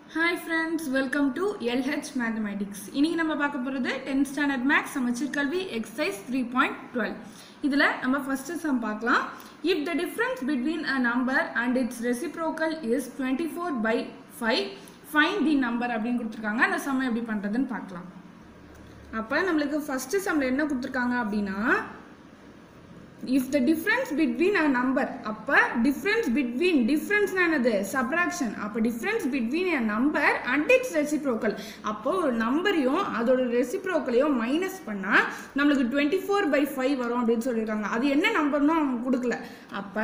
hi friends welcome to L H mathematics இன்னைக்கு நம்ம பார்க்க போகிறது டென்த் ஸ்டாண்டர்ட் மேக்ஸ் சமச்சீர் கல்வி எக்ஸசைஸ் த்ரீ பாயிண்ட் டுவெல் இதில் நம்ம ஃபஸ்ட்டு சம் பார்க்கலாம் if the difference between a number and its reciprocal is twenty four by five find the number அப்படின்னு கொடுத்துருக்காங்க அந்த சம் எப்படி பண்ணுறதுன்னு பார்க்கலாம் அப்போ நம்மளுக்கு ஃபஸ்ட்டு சம்மில் என்ன கொடுத்துருக்காங்க அப்படின்னா if the difference between a number அப்போ டிஃப்ரென்ஸ் பிட்வீன் டிஃப்ரென்ஸ்னா என்னது சப்ராக்ஷன் அப்போ difference between a number and its reciprocal அப்போ ஒரு நம்பரையும் அதோட ரெசிப்ரோக்கலையும் மைனஸ் பண்ணால் நம்மளுக்கு டுவெண்ட்டி ஃபோர் பை ஃபைவ் வரும் அப்படின்னு சொல்லியிருக்காங்க அது என்ன நம்பர்னு அவங்க கொடுக்கல அப்போ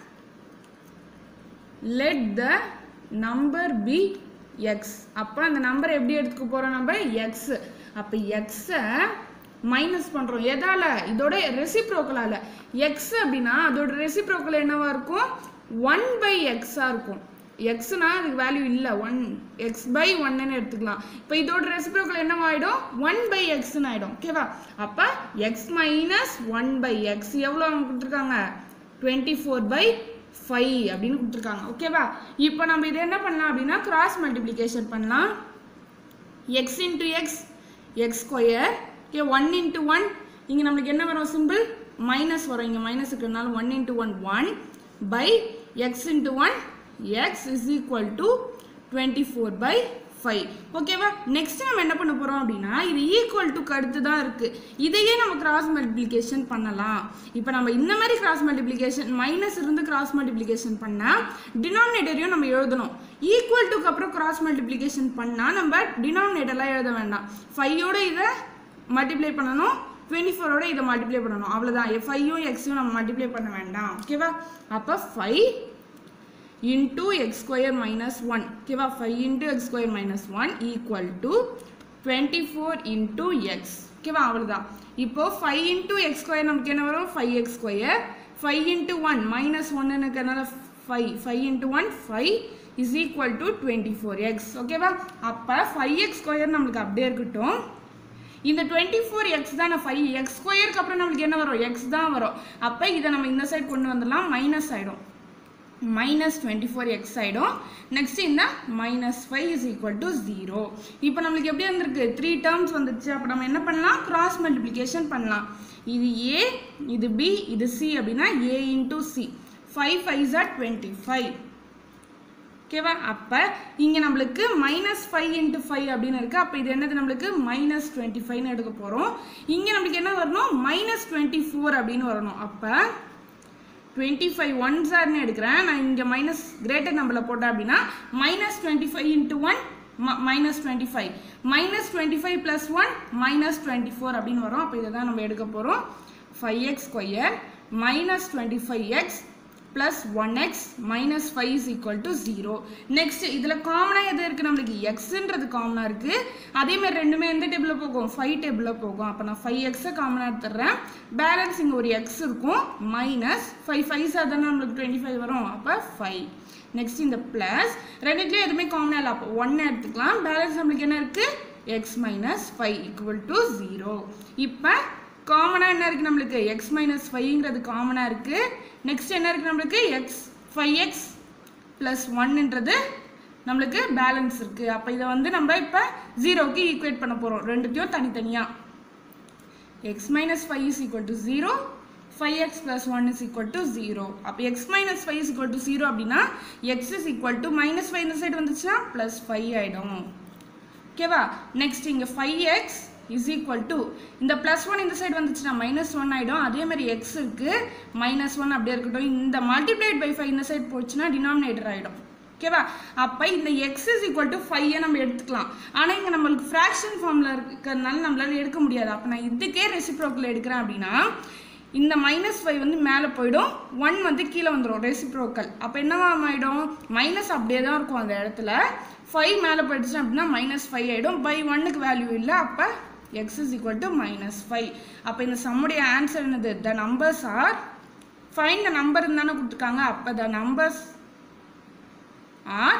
let the number be X அப்போ அந்த நம்பர் எப்படி எடுத்துக்க போகிறோம் நம்ம எக்ஸ் அப்போ எக்ஸை மைனஸ் பண்ணுறோம் எதால இதோட ரெசிப்ரோக்கலால் எக்ஸ் அப்படின்னா அதோட ரெசிப்ரோக்கல் என்னவா இருக்கும் ஒன் பை எக்ஸாக இருக்கும் எக்ஸ்னா அதுக்கு வேல்யூ இல்லை ஒன் எக்ஸ் பை ஒன்னு எடுத்துக்கலாம் இப்போ இதோட ரெசிப்ரோக்கல் என்னவாயிடும் ஒன் பை எக்ஸ்னு ஆகிடும் ஓகேவா அப்போ X minus one by X எவ்வளோ அவங்க கொடுத்துருக்காங்க டுவெண்ட்டி ஃபோர் பை ஃபைவ் அப்படின்னு கொடுத்துருக்காங்க ஓகேவா இப்போ நம்ம இது என்ன பண்ணலாம் அப்படின்னா கிராஸ் மல்டிப்ளிகேஷன் பண்ணலாம் X into X X square okay one into one இங்கே நம்மளுக்கு என்ன வரும் சிம்பிள் மைனஸ் வரும் இங்கே மைனஸ் இருக்கிறதுனால one into one one by X into one X is equal to twenty four by five ஓகேவா நெக்ஸ்ட் நம்ம என்ன பண்ண போகிறோம் அப்படின்னா இது ஈக்குவல் டுக்கு அடுத்து தான் இருக்குது இதையே நம்ம கிராஸ் மல்டிப்ளிகேஷன் பண்ணலாம் இப்போ நம்ம இந்த மாதிரி கிராஸ் மல்டிப்ளிகேஷன் மைனஸ் இருந்து கிராஸ் மல்டிப்ளிகேஷன் பண்ணால் டினாமினேட்டரையும் நம்ம எழுதணும் ஈக்குவல் டுக்கு அப்புறம் கிராஸ் மல்டிப்ளிகேஷன் பண்ணால் நம்ம டினாமினேட்டர்லாம் எழுத வேண்டாம் ஃபைவோட இதை மல்டிப்ளை பண்ணணும் டுவெண்ட்டி ஃபோரோட இதை மல்டிப்ளை பண்ணணும் அவ்வளோதான் ஃபைவும் எக்ஸையும் நம்ம மல்டிப்ளை பண்ண வேண்டாம் ஓகேவா அப்போ five into X square minus one ஓகேவா five into X square minus one equal to twenty four into X ஓகேவா அவ்வளோதான் இப்போ ஃபைவ் இன்டூ எக்ஸ் ஸ்கொயர் நமக்கு என்ன வரும் five X square five into one minus ஒன்னு இருக்கிறதுனால five five into one five is equal to twenty four X ஓகேவா அப்போ ஃபைவ் எக்ஸ் ஸ்கொயர் நம்மளுக்கு அப்படியே இருக்கட்டும் இந்த டுவெண்ட்டி ஃபோர் எக்ஸ் தான் ஃபைவ் எக்ஸ் ஸ்கொயருக்கு அப்புறம் நம்மளுக்கு என்ன வரும் எக்ஸ் தான் வரும் அப்போ இதை நம்ம இந்த சைடு கொண்டு வந்துடலாம் மைனஸ் ஆகிடும் மைனஸ் டுவெண்ட்டி ஃபோர் எக்ஸ் ஆகிடும் நெக்ஸ்ட் இந்த minus five is equal to zero இப்போ நம்மளுக்கு எப்படி வந்திருக்கு த்ரீ டேர்ம்ஸ் வந்துச்சு அப்போ நம்ம என்ன பண்ணலாம் கிராஸ் மல்டிப்ளிகேஷன் பண்ணலாம் இது ஏ இது பி இது சி அப்படின்னா A into C five five are twenty five ஓகேவா அப்போ இங்கே நம்மளுக்கு மைனஸ் ஃபைவ் இன்ட்டு ஃபைவ் அப்படின்னு இருக்குது அப்போ இது என்னது நம்மளுக்கு மைனஸ் டுவெண்ட்டி ஃபைவ்னு எடுக்க போகிறோம் இங்கே நம்மளுக்கு என்ன வரணும் மைனஸ் டுவெண்ட்டி ஃபோர் அப்படின்னு வரணும் அப்போ டுவெண்ட்டி ஃபைவ் ஒன் சார்னு எடுக்கிறேன் நான் இங்கே மைனஸ் கிரேட்டர் நம்பரில் போட்டேன் அப்படின்னா minus twenty five into one minus twenty five minus twenty five plus one minus twenty four அப்படின்னு வரும் அப்போ இதை தான் நம்ம எடுக்க போகிறோம் five X square minus twenty five X plus one X minus five is equal to zero next இதில் காமனாக எது இருக்குது நம்மளுக்கு எக்ஸுன்றது காமனாக இருக்குது அதேமாதிரி ரெண்டுமே எந்த டேபிளில் போகும் ஃபைவ் டேபிளில் போகும் அப்போ நான் ஃபைவ் எக்ஸை காமனாக எடுத்துடுறேன் பேலன்ஸ் இங்கே ஒரு எக்ஸ் இருக்கும் மைனஸ் ஃபைவ் ஃபைவ் சார் தானே நம்மளுக்கு டுவெண்ட்டி ஃபைவ் வரும் அப்போ ஃபைவ் நெக்ஸ்ட் இந்த ப்ளஸ் ரெண்டுத்துலேயும் எதுவுமே காமனாக இல்லை அப்போ ஒன்று எடுத்துக்கலாம் பேலன்ஸ் நம்மளுக்கு என்ன இருக்குது X minus five equal to zero இப்போ காமனாக என்ன இருக்குது நம்மளுக்கு எக்ஸ் மைனஸ் ஃபைவ்ங்கிறது காமனாக இருக்குது நெக்ஸ்ட் என்ன இருக்குது நம்மளுக்கு எக்ஸ் ஃபைவ் எக்ஸ் ப்ளஸ் ஒன்னுன்றது நம்மளுக்கு பேலன்ஸ் இருக்குது அப்போ இதை வந்து நம்ம இப்போ ஜீரோவுக்கு ஈக்குவேட் பண்ண போகிறோம் ரெண்டுத்தையும் தனித்தனியாக X minus five is equal to zero five X plus one is equal to zero அப்போ X minus five is equal to zero அப்படின்னா X is equal to minus five இந்த சைடு வந்துச்சுன்னா ப்ளஸ் ஃபைவ் ஆகிடும் ஓகேவா next இங்கே five X is equal to இந்த plus one இந்த side வந்துச்சுன்னா மைனஸ் ஒன் ஆகிடும் அதே மாதிரி எக்ஸ் இருக்குது மைனஸ் ஒன் அப்படியே இருக்கட்டும் இந்த மல்டிப்ளைட் பை ஃபைவ் இந்த சைடு போச்சுன்னா டினாமினேட்டர் ஆகிடும் ஓகேவா அப்போ இந்த எக்ஸ் இஸ் ஈக்குவல் டு ஃபைவை நம்ம எடுத்துக்கலாம் ஆனால் இங்கே நம்மளுக்கு ஃப்ராக்ஷன் ஃபார்மில் இருக்கிறதுனால நம்மளால எடுக்க முடியாது அப்போ நான் இதுக்கே ரெசிப்ரோக்கில் எடுக்கிறேன் அப்படின்னா இந்த மைனஸ் ஃபைவ் வந்து மேலே போயிடும் ஒன் வந்து கீழே வந்துடும் ரெசிப்ரோக்கல் அப்போ என்னவா ஆகிடும் மைனஸ் அப்படியே தான் இருக்கும் அந்த இடத்துல ஃபைவ் மேலே போயிடுச்சு அப்படின்னா மைனஸ் ஃபைவ் ஆகிடும் பை ஒன்னுக்கு வேல்யூ இல்லை அப்போ X is equal to minus five அப்போ இந்த சம்முடைய ஆன்சர் என்னது the numbers are fine the number தானே கொடுத்துருக்காங்க அப்போ the numbers are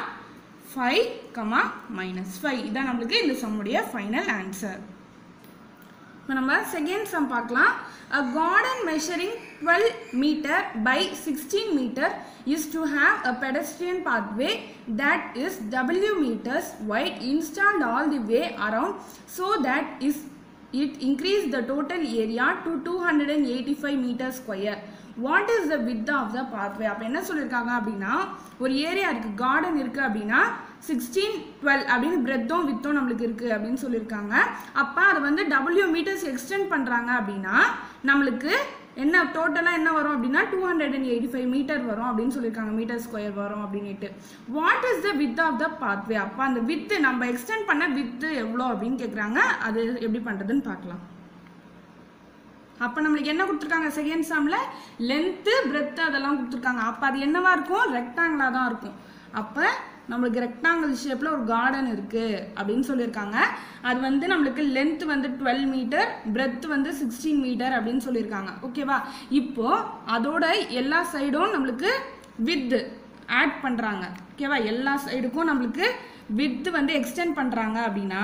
five comma minus five இதான் நம்மளுக்கு இந்த சம்முடைய ஃபைனல் ஆன்சர் இப்போ நம்ம செகண்ட் சம் பார்க்கலாம் a garden measuring 12 meter by 16 meter is to have a pedestrian pathway that is w meters wide installed all the way around so that is it increase the total area to 285 meter square what is the width of the pathway அப்போ என்ன சொல்லியிருக்காங்க அப்படின்னா ஒரு area இருக்குது garden இருக்குது அப்படின்னா sixteen twelve அப்படின்னு பிரெத்தும் வித்தும் நம்மளுக்கு இருக்குது அப்படின்னு சொல்லியிருக்காங்க அப்போ அதை வந்து டபிள்யூ மீட்டர்ஸ் எக்ஸ்டெண்ட் பண்ணுறாங்க அப்படின்னா நம்மளுக்கு என்ன டோட்டலாக என்ன வரும் அப்படின்னா two hundred and eighty five meter வரும் அப்படின்னு சொல்லியிருக்காங்க மீட்டர் ஸ்கொயர் வரும் அப்படின்ட்டு what is the width of the pathway அப்போ அந்த வித்து நம்ம எக்ஸ்டெண்ட் பண்ண வித்து எவ்வளோ அப்படின்னு கேட்குறாங்க அது எப்படி பண்ணுறதுன்னு பார்க்கலாம் அப்போ நம்மளுக்கு என்ன கொடுத்துருக்காங்க செகண்ட் சாமில் லென்த்து பிரெத்து அதெல்லாம் கொடுத்துருக்காங்க அப்போ அது என்னவா இருக்கும் ரெக்டாங்கிளாக தான் இருக்கும் அப்போ நம்மளுக்கு ரெக்டாங்கிள் ஷேப்பில் ஒரு கார்டன் இருக்குது அப்படின்னு சொல்லியிருக்காங்க அது வந்து நம்மளுக்கு லென்த் வந்து டுவெல் மீட்டர் பிரெத் வந்து சிக்ஸ்டீன் மீட்டர் அப்படின்னு சொல்லியிருக்காங்க ஓகேவா இப்போ அதோட எல்லா சைடும் நம்மளுக்கு வித் ஆட் பண்ணுறாங்க ஓகேவா எல்லா சைடுக்கும் நம்மளுக்கு வித் வந்து எக்ஸ்டெண்ட் பண்ணுறாங்க அப்படின்னா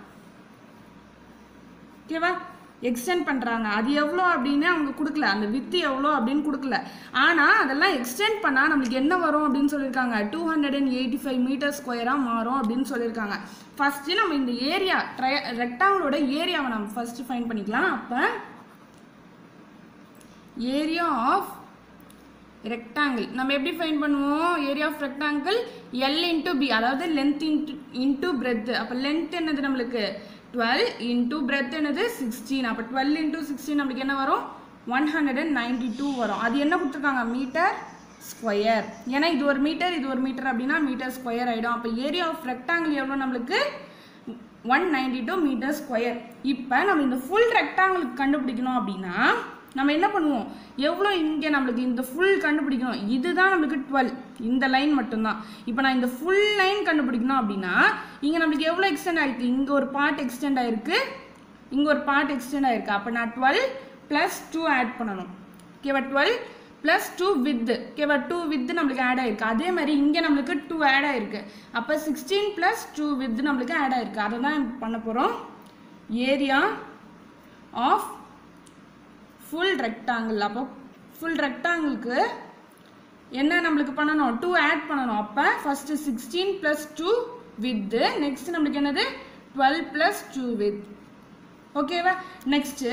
ஓகேவா எக்ஸ்டெண்ட் பண்ணுறாங்க அது எவ்வளோ அப்படின்னு அவங்க கொடுக்கல அந்த வித்து எவ்வளோ அப்படின்னு கொடுக்கல ஆனால் அதெல்லாம் எக்ஸ்டெண்ட் பண்ணால் நம்மளுக்கு என்ன வரும் அப்படின்னு சொல்லியிருக்காங்க two hundred and eighty five meter ஸ்கொயராக மாறும் அப்படின்னு சொல்லியிருக்காங்க ஃபஸ்ட்டு நம்ம இந்த ஏரியா ட்ரை ரெக்டாங்கிளோட ஏரியாவை நம்ம ஃபஸ்ட்டு ஃபைன் பண்ணிக்கலாம் அப்போ ஏரியா ஆஃப் ரெக்டாங்கிள் நம்ம எப்படி ஃபைன் பண்ணுவோம் area of rectangle L into B அதாவது லென்த் இன்ட்டு இன்ட்டு பிரெத் அப்போ லென்த் என்னது நம்மளுக்கு டுவெல் இன்ட்டு பிரெத் என்னது சிக்ஸ்டீன் அப்போ டுவெல் இன்ட்டு சிக்ஸ்டீன் நம்மளுக்கு என்ன வரும் one hundred and ninety two வரும் அது என்ன கொடுத்துருக்காங்க மீட்டர் ஸ்கொயர் ஏன்னா இது ஒரு மீட்டர் இது ஒரு மீட்டர் அப்படின்னா மீட்டர் ஸ்கொயர் ஆகிடும் அப்போ ஏரியா ஆஃப் ரெக்டாங்கிள் எவ்வளோ நம்மளுக்கு one ninety two meter square இப்போ நம்ம இந்த ஃபுல் ரெக்டாங்கிளுக்கு கண்டுபிடிக்கணும் அப்படின்னா நம்ம என்ன பண்ணுவோம் எவ்வளோ இங்கே நம்மளுக்கு இந்த ஃபுல் கண்டுபிடிக்கணும் இதுதான் நம்மளுக்கு டுவெல் இந்த லைன் மட்டும்தான் இப்போ நான் இந்த ஃபுல் லைன் கண்டுபிடிக்கணும் அப்படின்னா இங்கே நம்மளுக்கு எவ்வளோ எக்ஸ்டெண்ட் ஆயிருக்கு இங்கே ஒரு பார்ட் எக்ஸ்டெண்ட் ஆயிருக்கு இங்கே ஒரு பார்ட் எக்ஸ்டெண்ட் ஆயிருக்கு அப்போ நான் டுவெல் ப்ளஸ் டூ ஆட் பண்ணணும் ஓகேவா டுவெல் ப்ளஸ் டூ வித்து ஓகேவா டூ வித்து நம்மளுக்கு ஆட் ஆயிருக்கு அதே மாதிரி இங்கே நம்மளுக்கு டூ ஆட் ஆயிருக்கு அப்போ சிக்ஸ்டீன் ப்ளஸ் டூ வித்து நம்மளுக்கு ஆட் ஆயிருக்கு அதை தான் பண்ண போகிறோம் ஏரியா ஆஃப் ஃபுல் ரெக்டாங்கிள் அப்போ ஃபுல் ரெக்டாங்கிளுக்கு என்ன நம்மளுக்கு பண்ணணும் டூ ஆட் பண்ணணும் அப்போ first sixteen plus two width next நம்மளுக்கு என்னது டுவெல் ப்ளஸ் டூ வித் ஓகேவா நெக்ஸ்ட்டு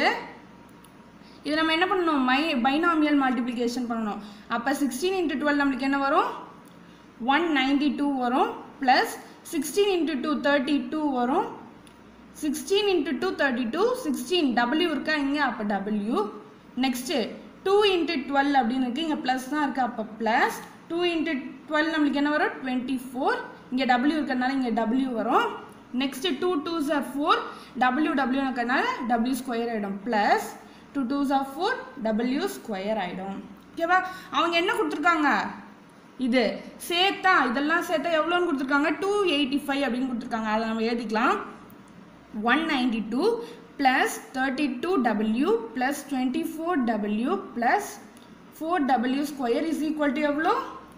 இது நம்ம என்ன பண்ணணும் மை பைனாமியல் மல்டிப்ளிகேஷன் பண்ணணும் அப்போ சிக்ஸ்டீன் இன்ட்டு டுவெல் நம்மளுக்கு என்ன வரும் ஒன் நைன்டி டூ வரும் plus sixteen into two thirty two வரும் sixteen into two thirty two sixteen W இருக்கா இங்கே அப்போ W next two into twelve அப்படின்னு இருக்குது இங்கே ப்ளஸ் தான் இருக்குது அப்போ ப்ளஸ் டூ இன்ட்டு டுவெல் நம்மளுக்கு என்ன வரும் டுவெண்ட்டி ஃபோர் இங்கே டபிள்யூ இருக்கிறனால இங்கே டபிள்யூ வரும் next two two are four W W இருக்கிறனால டபிள்யூ ஸ்கொயர் ஆகிடும் plus two two are four W square ஆகிடும் ஓகேவா அவங்க என்ன கொடுத்துருக்காங்க இது சேர்த்தா இதெல்லாம் சேர்த்தா எவ்வளோன்னு கொடுத்துருக்காங்க டூ எயிட்டி ஃபைவ் அப்படின்னு கொடுத்துருக்காங்க அதை நம்ம எழுதிக்கலாம் 192 plus 32w plus 24w plus 4w square is equal to எவ்வளோ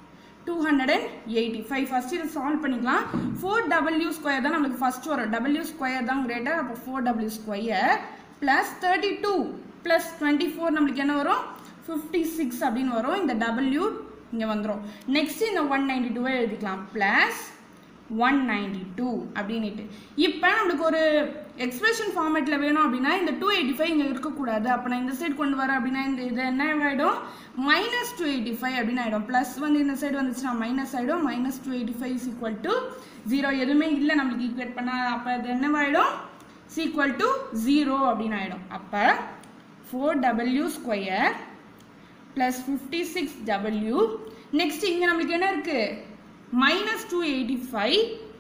285 ஃபர்ஸ்ட் இதை சால்வ் பண்ணிக்கலாம் 4w ஸ்கொயர் தான் நம்மளுக்கு ஃபர்ஸ்ட் வரும் w ஸ்கொயர் தான் கிரேட்டர் அப்போ 4w square plus thirty two plus twenty four நம்மளுக்கு என்ன வரும் ஃபிஃப்டி சிக்ஸ் அப்படின்னு வரும் இந்த w இங்கே வந்துடும் நெக்ஸ்ட் இந்த ஒன் நைன்டி டூவை எழுதிக்கலாம் ப்ளஸ் ஒன் நைன்டி டூ அப்படின்ட்டு இப்போ நம்மளுக்கு ஒரு எக்ஸ்பிரஷன் ஃபார்மேட்டில் வேணும் அப்படின்னா இந்த டூ எயிட்டி ஃபைவ் இங்கே இருக்கக்கூடாது அப்போ நான் இந்த சைடு கொண்டு வரேன் அப்படின்னா இந்த இது என்ன ஆகிடும் மைனஸ் டூ எயிட்டி ஃபைவ் அப்படின்னு ஆகிடும் ப்ளஸ் வந்து இந்த சைடு வந்துச்சுன்னா மைனஸ் ஆகிடும் minus two eighty five is equal to zero எதுவுமே இல்லை நம்மளுக்கு ஈக்குவேட் பண்ண அப்போ அது என்னவாயிடும் சீக்குவல் டு ஜீரோ அப்படின்னு ஆகிடும் அப்போ four W square plus fifty six W next இங்கே நம்மளுக்கு என்ன இருக்குது minus two eighty five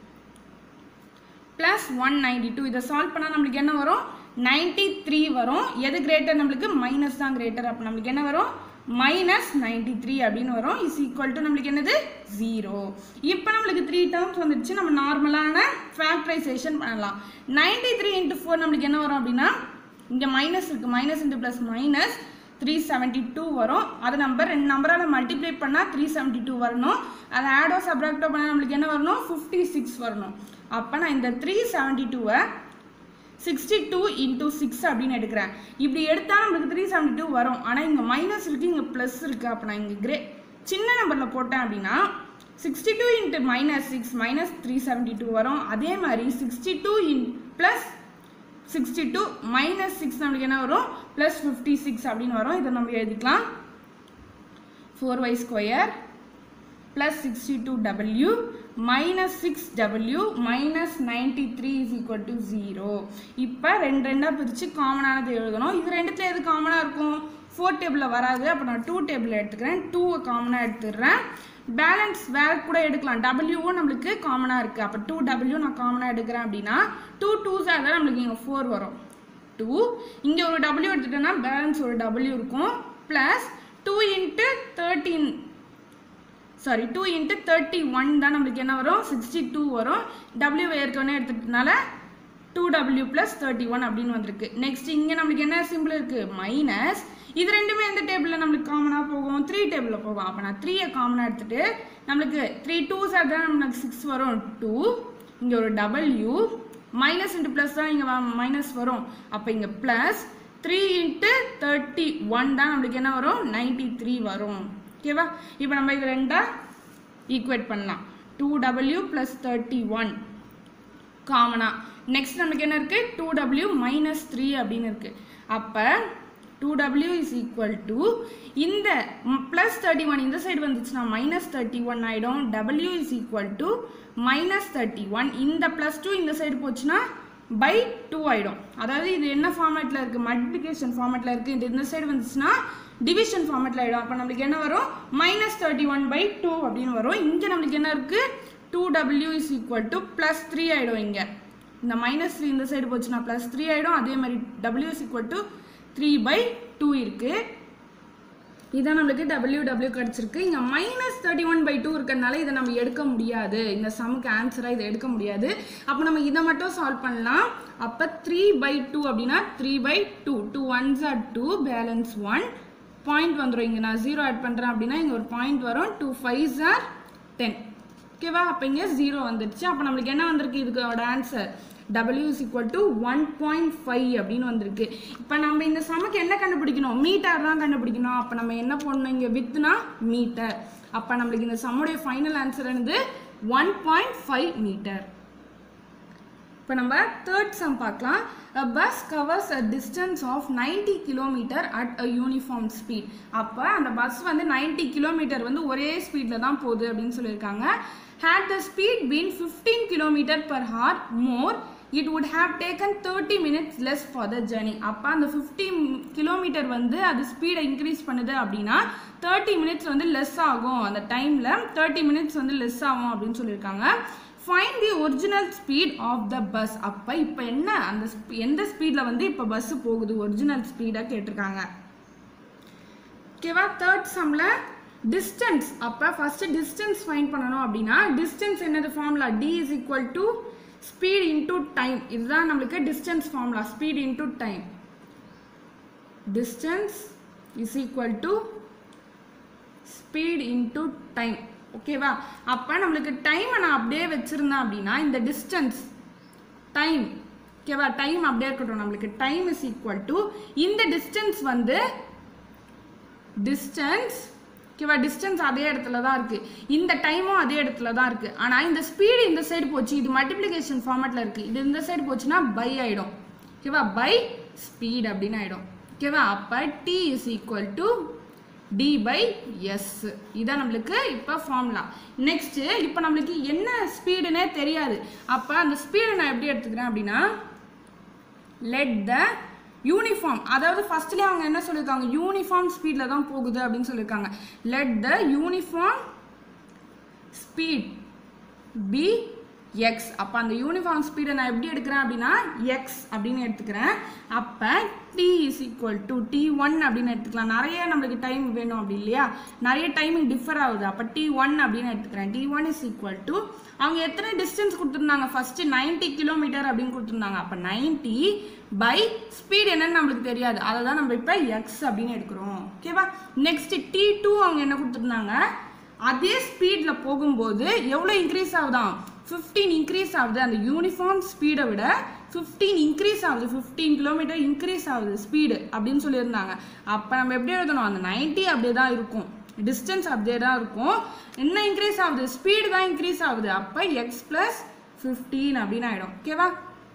plus one ninety two இதை சால்வ் பண்ணால் நம்மளுக்கு என்ன வரும் நைன்டி த்ரீ வரும் எது கிரேட்டர் நம்மளுக்கு மைனஸ் தான் கிரேட்டர் அப்போ நம்மளுக்கு என்ன வரும் மைனஸ் நைன்டி த்ரீ அப்படின்னு வரும் இஸ் ஈக்குவல் டு நம்மளுக்கு என்னது ஜீரோ இப்போ நம்மளுக்கு த்ரீ டேர்ம்ஸ் வந்துடுச்சு நம்ம நார்மலான ஃபேக்டரைசேஷன் பண்ணலாம் நைன்டி த்ரீ இன்ட்டு ஃபோர் நம்மளுக்கு என்ன வரும் அப்படின்னா இங்கே மைனஸ் இருக்குது minus into plus minus three seventy two வரும் அது நம்பர் ரெண்டு நம்பரால் மல்டிப்ளை பண்ணால் த்ரீ செவன்ட்டி டூ வரணும் அதை ஆடோ சப்ராக்டோ பண்ணால் நம்மளுக்கு என்ன வரணும் ஃபிஃப்டி சிக்ஸ் வரணும் அப்போ நான் இந்த த்ரீ செவன்ட்டி டூவை சிக்ஸ்டி டூ இன்டூ சிக்ஸ் அப்படின்னு எடுக்கிறேன் இப்படி எடுத்தால் நம்மளுக்கு த்ரீ செவன்டி டூ வரும் ஆனால் இங்கே மைனஸ் இருக்குது இங்கே ப்ளஸ் இருக்குது அப்போ நான் இங்கே கிரே சின்ன நம்பரில் போட்டேன் அப்படின்னா sixty two into minus six minus three seventy two வரும் அதே மாதிரி sixty two in plus sixty two minus six நம்மளுக்கு என்ன வரும் ப்ளஸ் ஃபிஃப்டி சிக்ஸ் அப்படின்னு வரும் இதை நம்ம எழுதிக்கலாம் four Y square plus 62w minus 6w minus 93 is equal to 0 இப்போ ரெண்டு ரெண்டாக பிரித்து காமனானது எழுதணும் இது ரெண்டுத்துல எது காமனாக இருக்கும் ஃபோர் டேபிளில் வராது அப்போ நான் டூ டேபிள் எடுத்துக்கிறேன் டூவை காமனாக எடுத்துடுறேன் பேலன்ஸ் வேற கூட எடுக்கலாம் டபிள்யூவும் நம்மளுக்கு காமனாக இருக்குது அப்போ டூ டபிள்யூ நான் காமனாக எடுக்கிறேன் அப்படின்னா டூ டூஸாக இருந்தால் நம்மளுக்கு இங்கே ஃபோர் வரும் டூ இங்கே ஒரு டபிள்யூ எடுத்துட்டோன்னா பேலன்ஸ் ஒரு டபிள்யூ இருக்கும் plus two into thirteen sorry two into thirty one தான் நம்மளுக்கு என்ன வரும் சிக்ஸ்டி டூ வரும் டபிள்யூ ஏற்கனவே எடுத்துட்டனால two W plus thirty one அப்படின்னு வந்திருக்கு நெக்ஸ்ட் இங்கே நம்மளுக்கு என்ன சிம்பிள் இருக்குது மைனஸ் இது ரெண்டுமே எந்த டேபிளில் நம்மளுக்கு காமனாக போகும் த்ரீ டேபிளில் போகும் அப்போ நான் த்ரீயை காமனாக எடுத்துட்டு நம்மளுக்கு த்ரீ டூ சார் தான் நம்மளுக்கு சிக்ஸ் வரும் டூ இங்கே ஒரு டபிள்யூ மைனஸ் இன்ட்டு ப்ளஸ் தான் இங்கே மைனஸ் வரும் அப்போ இங்கே plus three into thirty one தான் நம்மளுக்கு என்ன வரும் நைன்டி த்ரீ வரும் ஓகேவா இப்போ நம்ம இது ரெண்டா ஈக்குவேட் பண்ணலாம் two W plus thirty one காமனா நெக்ஸ்ட் நமக்கு என்ன இருக்குது டூ டபிள்யூ மைனஸ் த்ரீ அப்படின்னு இருக்குது அப்போ two W is equal to இந்த ப்ளஸ் தேர்ட்டி ஒன் இந்த சைடு வந்துச்சுன்னா மைனஸ் தேர்ட்டி ஒன் ஆகிடும் W is equal to minus thirty one இந்த ப்ளஸ் டூ இந்த சைடு போச்சுன்னா பை டூ ஆகிடும் அதாவது இது என்ன ஃபார்மேட்டில் இருக்குது மல்டிப்ளிகேஷன் ஃபார்மேட்டில் இருக்குது இது இந்த சைடு வந்துச்சுன்னா டிவிஷன் ஃபார்மேட்டில் ஆகிடும் அப்போ நம்மளுக்கு என்ன வரும் minus thirty one by two அப்படின்னு வரும் இங்கே நம்மளுக்கு என்ன இருக்குது two W is equal to plus three ஆகிடும் இங்கே இந்த மைனஸ் த்ரீ இந்த சைடு போச்சுன்னா ப்ளஸ் த்ரீ ஆகிடும் அதே மாதிரி W is equal to three by two இருக்குது இதான் நம்மளுக்கு டபிள்யூ டபிள்யூ கிடச்சிருக்கு இங்கே minus thirty one by two இருக்கிறதுனால இதை நம்ம எடுக்க முடியாது இந்த சமுக்கு ஆன்சராக இதை எடுக்க முடியாது அப்போ நம்ம இதை மட்டும் சால்வ் பண்ணலாம் அப்போ த்ரீ பை டூ அப்படின்னா three by two two ones are two balance one point வந்துடும் இங்கே நான் ஜீரோ ஆட் பண்ணுறேன் அப்படின்னா இங்கே ஒரு பாயிண்ட் வரும் டூ ஃபைவ்ஸ் ஆர் டென் ஓகேவா அப்போ இங்கே ஜீரோ வந்துடுச்சு அப்போ நம்மளுக்கு என்ன வந்திருக்கு இதுக்கோட answer W is equal to one point five அப்படின்னு வந்திருக்கு இப்போ நம்ம இந்த சமக்கு என்ன கண்டுபிடிக்கணும் மீட்டர் தான் கண்டுபிடிக்கணும் அப்போ நம்ம என்ன பண்ணணும் இங்கே வித்னா மீட்டர் அப்போ நம்மளுக்கு இந்த சம்முடைய ஃபைனல் ஆன்சர் என்னது ஒன் பாயிண்ட் ஃபைவ் மீட்டர் இப்போ நம்ம தேர்ட் சம் பார்க்கலாம் a bus covers a distance of 90 kilometer at a uniform speed அப்போ அந்த பஸ் வந்து 90 கிலோமீட்டர் வந்து ஒரே ஸ்பீடில் தான் போகுது அப்படின்னு சொல்லியிருக்காங்க had the speed been 15 kilometer per hour more it would have taken 30 minutes less for the journey அப்போ அந்த 15 கிலோமீட்டர் வந்து அது ஸ்பீடை இன்க்ரீஸ் பண்ணுது அப்படின்னா தேர்ட்டி மினிட்ஸ் வந்து லெஸ் ஆகும் அந்த டைமில் தேர்ட்டி மினிட்ஸ் வந்து லெஸ் ஆகும் அப்படின்னு சொல்லியிருக்காங்க find the original speed of the bus அப்போ இப்போ என்ன அந்த sp- எந்த ஸ்பீடில் வந்து இப்போ பஸ் போகுது ஒரிஜினல் ஸ்பீடாக கேட்டிருக்காங்க ஓகேவா தேர்ட் சம்மில் டிஸ்டன்ஸ் அப்போ ஃபஸ்ட்டு டிஸ்டன்ஸ் ஃபைண்ட் பண்ணணும் அப்படின்னா டிஸ்டன்ஸ் என்னது formula D is equal to speed into time இதுதான் நம்மளுக்கு distance formula speed into time distance is equal to speed into time ஓகேவா அப்போ நம்மளுக்கு டைமை நான் அப்படியே வச்சுருந்தேன் அப்படின்னா இந்த டிஸ்டன்ஸ் டைம் ஓகேவா டைம் அப்படியே இருக்கட்டும் நம்மளுக்கு டைம் இஸ் ஈக்குவல் டு இந்த டிஸ்டன்ஸ் வந்து டிஸ்டன்ஸ் ஓகேவா டிஸ்டன்ஸ் அதே இடத்துல தான் இருக்குது இந்த டைமும் அதே இடத்துல தான் இருக்குது ஆனால் இந்த ஸ்பீடு இந்த சைடு போச்சு இது மல்டிப்ளிகேஷன் ஃபார்மேட்டில் இருக்குது இது இந்த சைடு போச்சுன்னா பை ஆகிடும் ஓகேவா பை ஸ்பீட் அப்படின்னு ஆகிடும் ஓகேவா அப்போ T is equal to D by S இதான் நம்மளுக்கு இப்போ ஃபார்முலா நெக்ஸ்ட்டு இப்போ நம்மளுக்கு என்ன ஸ்பீடுனே தெரியாது அப்போ அந்த ஸ்பீடை நான் எப்படி எடுத்துக்கிறேன் அப்படின்னா லெட் த யூனிஃபார்ம் அதாவது ஃபர்ஸ்ட்லேயே அவங்க என்ன சொல்லியிருக்காங்க யூனிஃபார்ம் ஸ்பீடில் தான் போகுது அப்படின்னு சொல்லியிருக்காங்க let the uniform speed be X அப்போ அந்த யூனிஃபார்ம் ஸ்பீடை நான் எப்படி எடுக்கிறேன் அப்படின்னா எக்ஸ் அப்படின்னு எடுத்துக்கிறேன் அப்போ T is equal to T one அப்படின்னு எடுத்துக்கலாம் நிறைய நம்மளுக்கு டைம் வேணும் அப்படி இல்லையா நிறைய டைமிங் டிஃபர் ஆகுது அப்போ டி ஒன் அப்படின்னு எடுத்துக்கிறேன் T one is equal to அவங்க எத்தனை டிஸ்டன்ஸ் கொடுத்துருந்தாங்க ஃபஸ்ட்டு 90 கிலோமீட்டர் அப்படின்னு கொடுத்துருந்தாங்க அப்போ 90 பை ஸ்பீட் என்னன்னு நம்மளுக்கு தெரியாது அதை தான் நம்ம இப்போ எக்ஸ் அப்படின்னு எடுக்கிறோம் ஓகேவா நெக்ஸ்ட் டி டூ அவங்க என்ன கொடுத்துருந்தாங்க அதே ஸ்பீடில் போகும்போது எவ்வளோ இன்க்ரீஸ் ஆகுதாம் 15 இன்க்ரீஸ் ஆகுது அந்த யூனிஃபார்ம் ஸ்பீடை விட ஃபிஃப்டீன் இன்க்ரீஸ் ஆகுது ஃபிஃப்டீன் கிலோமீட்டர் இன்க்ரீஸ் ஆகுது ஸ்பீடு அப்படின்னு சொல்லியிருந்தாங்க அப்போ நம்ம எப்படி எழுதணும் அந்த 90 அப்படியே தான் இருக்கும் டிஸ்டன்ஸ் அப்படியே தான் இருக்கும் என்ன இன்க்ரீஸ் ஆகுது ஸ்பீடு தான் இன்க்ரீஸ் ஆகுது அப்போ எக்ஸ் ப்ளஸ் ஃபிஃப்டீன் அப்படின்னு ஆகிடும் ஓகேவா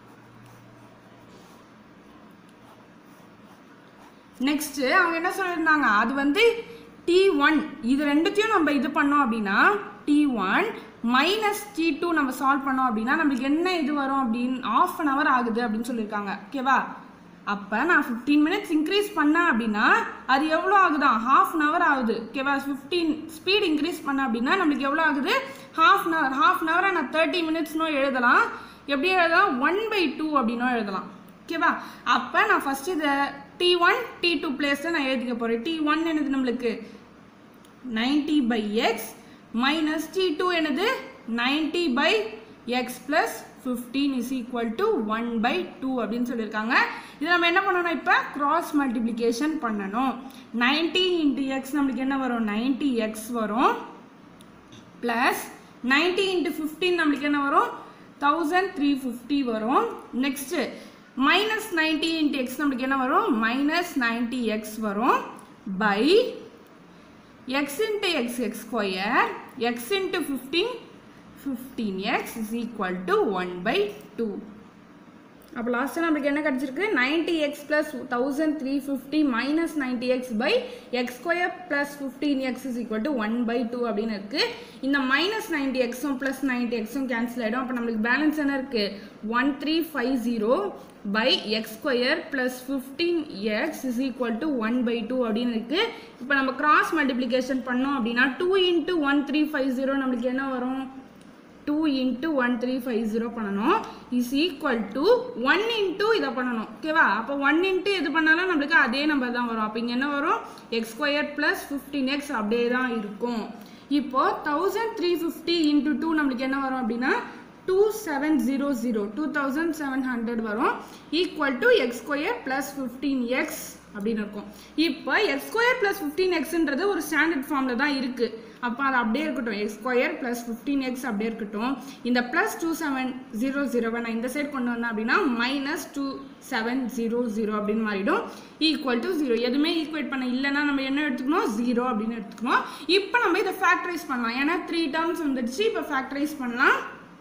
நெக்ஸ்ட் அவங்க என்ன சொல்லியிருந்தாங்க அது வந்து டி ஒன் இது ரெண்டுத்தையும் நம்ம இது பண்ணோம் அப்படின்னா T one minus T two நம்ம சால்வ் பண்ணோம் அப்படின்னா நம்மளுக்கு என்ன இது வரும் அப்படின்னு ஆஃப் அன் ஹவர் ஆகுது அப்படின்னு சொல்லியிருக்காங்க ஓகேவா அப்போ நான் ஃபிஃப்டீன் மினிட்ஸ் இன்க்ரீஸ் பண்ணேன் அப்படின்னா அது எவ்வளோ ஆகுதான் ஹாஃப் அன் ஹவர் ஆகுது ஓகேவா ஃபிஃப்டீன் ஸ்பீட் இன்க்ரீஸ் பண்ணேன் அப்படின்னா நம்மளுக்கு எவ்வளோ ஆகுது half an hour half an ஹவரை நான் தேர்ட்டி மினிட்ஸ்னும் எழுதலாம் எப்படி எழுதலாம் ஒன் பை டூ அப்படின்னும் எழுதலாம் ஓகேவா அப்போ நான் ஃபஸ்ட்டு இதை டி ஒன் டி டூ பிளேஸில் நான் எழுதிக்க போகிறேன் டி ஒன் என்னது நம்மளுக்கு ninety by X minus T two என்னது ninety by X plus fifteen is equal to one by two அப்படின்னு சொல்லியிருக்காங்க இது நம்ம என்ன பண்ணணும் இப்போ கிராஸ் மல்டிப்ளிகேஷன் பண்ணணும் நைன்டி இன்ட்டு எக்ஸ் நம்மளுக்கு என்ன வரும் நைன்டி எக்ஸ் வரும் ப்ளஸ் நைன்டி இன்ட்டு ஃபிஃப்டீன் நம்மளுக்கு என்ன வரும் தௌசண்ட் த்ரீ ஃபிஃப்டி வரும் next minus ninety into X நம்மளுக்கு என்ன வரும் மைனஸ் நைன்டி எக்ஸ் வரும் by X into X X square X into fifteen fifteen X is equal to one by two அப்போ லாஸ்ட்டாக நம்மளுக்கு என்ன கிடச்சிருக்கு ninety X plus thousand three fifty minus ninety X by X square plus fifteen X is equal to one by two அப்படின்னு இருக்குது இந்த minus ninety எக்ஸும் plus ninety எக்ஸும் கேன்சல் ஆகிடும் அப்போ நம்மளுக்கு பேலன்ஸ் என்ன இருக்குது one three five zero by X square plus fifteen X is equal to one by two அப்படின்னு இருக்குது இப்போ நம்ம கிராஸ் மல்டிப்ளிகேஷன் பண்ணோம் அப்படின்னா two into one three five zero நம்மளுக்கு என்ன வரும் two into one three five zero பண்ணணும் is equal to one into இதை பண்ணணும் ஓகேவா அப்போ ஒன் இன்ட்டு எது பண்ணாலும் நம்மளுக்கு அதே நம்பர் தான் வரும் அப்போ இங்கே என்ன வரும் X square plus fifteen X அப்படியே தான் இருக்கும் இப்போ thousand three fifty into two நம்மளுக்கு என்ன வரும் அப்படின்னா two seven zero zero two thousand seven hundred வரும் equal to X square plus fifteen X அப்படின்னு இருக்கும் இப்போ எக்ஸ் ஸ்கொயர் ப்ளஸ் ஃபிஃப்டீன் எக்ஸ்ன்றது ஒரு ஸ்டாண்டர்ட் ஃபார்மில் தான் இருக்குது அப்போ அது அப்படியே இருக்கட்டும் X square plus fifteen X அப்படியே இருக்கட்டும் இந்த ப்ளஸ் டூ செவன் ஜீரோ ஜீரோவை நான் இந்த சைடு கொண்டு வந்தேன் அப்படின்னா minus two seven zero zero அப்படின்னு மாறிடும் ஈக்குவல் டு ஜீரோ எதுவுமே ஈக்குவேட் பண்ண இல்லைன்னா நம்ம என்ன எடுத்துக்கணும் ஜீரோ அப்படின்னு எடுத்துக்கணும் இப்போ நம்ம இதை ஃபேக்டரைஸ் பண்ணலாம் ஏன்னா த்ரீ டேர்ம்ஸ் வந்துடுச்சு இப்போ ஃபேக்டரைஸ் பண்ணலாம்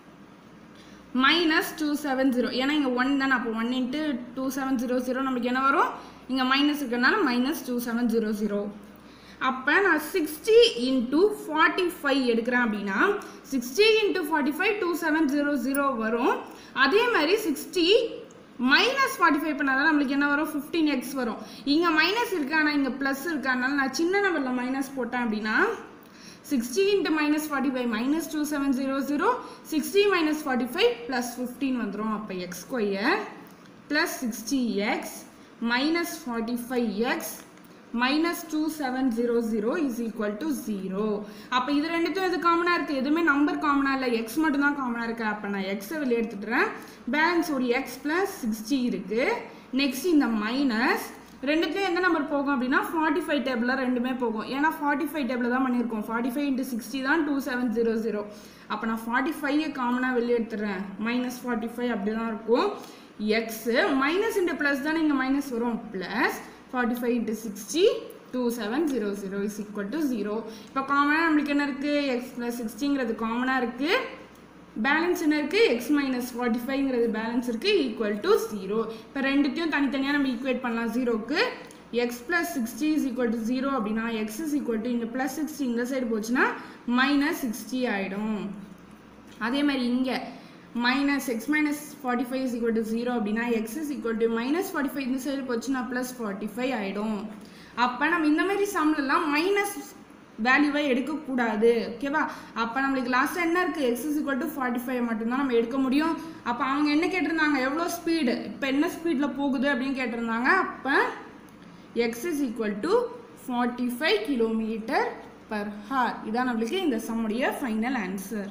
மைனஸ் டூ செவன் ஜீரோ ஏன்னா இங்கே ஒன் தானே அப்போ one into two seven zero zero நம்மளுக்கு என்ன வரும் இங்கே மைனஸ் இருக்கிறனால minus two seven zero zero அப்போ நான் சிக்ஸ்டி இன்ட்டு ஃபார்ட்டி ஃபைவ் எடுக்கிறேன் அப்படின்னா sixty into forty five two seven zero zero வரும் அதே மாதிரி சிக்ஸ்டி மைனஸ் ஃபார்ட்டி ஃபைவ் பண்ணாதான் நம்மளுக்கு என்ன வரும் ஃபிஃப்டீன் எக்ஸ் வரும் இங்கே மைனஸ் இருக்கு ஆனால் இங்கே ப்ளஸ் இருக்கு அதனால நான் சின்ன நம்பரில் மைனஸ் போட்டேன் அப்படின்னா sixty into minus forty five minus two seven zero zero sixty minus forty five plus fifteen வந்துடும் அப்போ x square plus sixty x minus forty five x minus two seven zero zero is equal to zero அப்போ இது ரெண்டுத்தையும் இது காமனாக இருக்குது எதுவுமே number காமனாக இல்லை எக்ஸ் மட்டும் தான் காமனாக இருக்குது அப்போ நான் எக்ஸை வெளியே எடுத்துட்டுறேன் பேலன்ஸ் ஒரு எக்ஸ் ப்ளஸ் சிக்ஸ்டி இருக்குது நெக்ஸ்ட் இந்த மைனஸ் ரெண்டுத்துலேயும் எந்த நம்பர் போகும் அப்படின்னா ஃபார்ட்டி ஃபைவ் டேபிளில் ரெண்டுமே போகும் ஏன்னா ஃபார்ட்டி ஃபைவ் டேபிள் தான் பண்ணியிருக்கோம் ஃபார்ட்டி ஃபைவ் இன்ட்டு சிக்ஸ்டி தான் டூ செவன் ஜீரோ ஜீரோ அப்போ நான் ஃபார்ட்டி ஃபைவ் காமனாக வெளியே எடுத்துடுறேன் மைனஸ் ஃபார்ட்டி ஃபைவ் அப்படி தான் இருக்கும் எக்ஸு மைனஸ் இன்ட்டு ப்ளஸ் தான் இங்கே மைனஸ் வரும் plus forty five into sixty two seven zero zero is equal to zero இப்போ காமனாக நம்மளுக்கு என்ன இருக்குது எக்ஸ் ப்ளஸ் சிக்ஸ்டிங்கிறது காமனாக இருக்குது பேலன்ஸ் என்ன இருக்குது எக்ஸ் மைனஸ் ஃபார்ட்டி ஃபைவ்ங்கிறது பேலன்ஸ் இருக்குது ஈக்குவல் டு ஜீரோ இப்போ ரெண்டுத்தையும் தனித்தனியாக நம்ம ஈக்குவேட் பண்ணலாம் ஜீரோக்கு x plus sixty is equal to zero அப்படின்னா எக்ஸ் இஸ் ஈக்குவல் டு இந்த ப்ளஸ் சிக்ஸ்டி இந்த சைடு போச்சுன்னா மைனஸ் சிக்ஸ்டி ஆகிடும் அதே மாதிரி இங்கே minus x minus forty five is equal to zero அப்படின்னா X is equal to minus forty five இந்த சைடு போச்சுன்னா ப்ளஸ் ஃபார்ட்டி ஃபைவ் ஆகிடும் அப்போ நம்ம இந்த மாதிரி சம்லலாம் மைனஸ் வேல்யூவை எடுக்கக்கூடாது ஓகேவா அப்போ நம்மளுக்கு லாஸ்ட்டாக என்ன இருக்குது x is equal to forty five மட்டும்தான் நம்ம எடுக்க முடியும் அப்போ அவங்க என்ன கேட்டிருந்தாங்க எவ்வளோ ஸ்பீடு இப்போ என்ன ஸ்பீடில் போகுது அப்படின்னு கேட்டிருந்தாங்க அப்போ X is equal to forty five kilometre per hour இதான் நம்மளுக்கு இந்த சம்முடைய final answer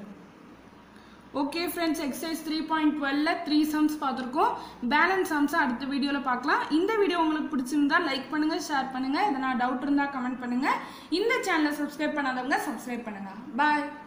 okay friends exercise three point டுவெல்ல த்ரீ சம்ஸ் பார்த்துருக்கோம் பேலன்ஸ் சம்ஸை அடுத்த வீடியோவில் பார்க்கலாம் இந்த வீடியோ உங்களுக்கு பிடிச்சிருந்தா லைக் பண்ணுங்கள் ஷேர் பண்ணுங்கள் எதனா டவுட் இருந்தால் கமெண்ட் பண்ணுங்கள் இந்த சேனலை சப்ஸ்கிரைப் பண்ணாதவங்க சப்ஸ்கிரைப் பண்ணுங்கள் பாய்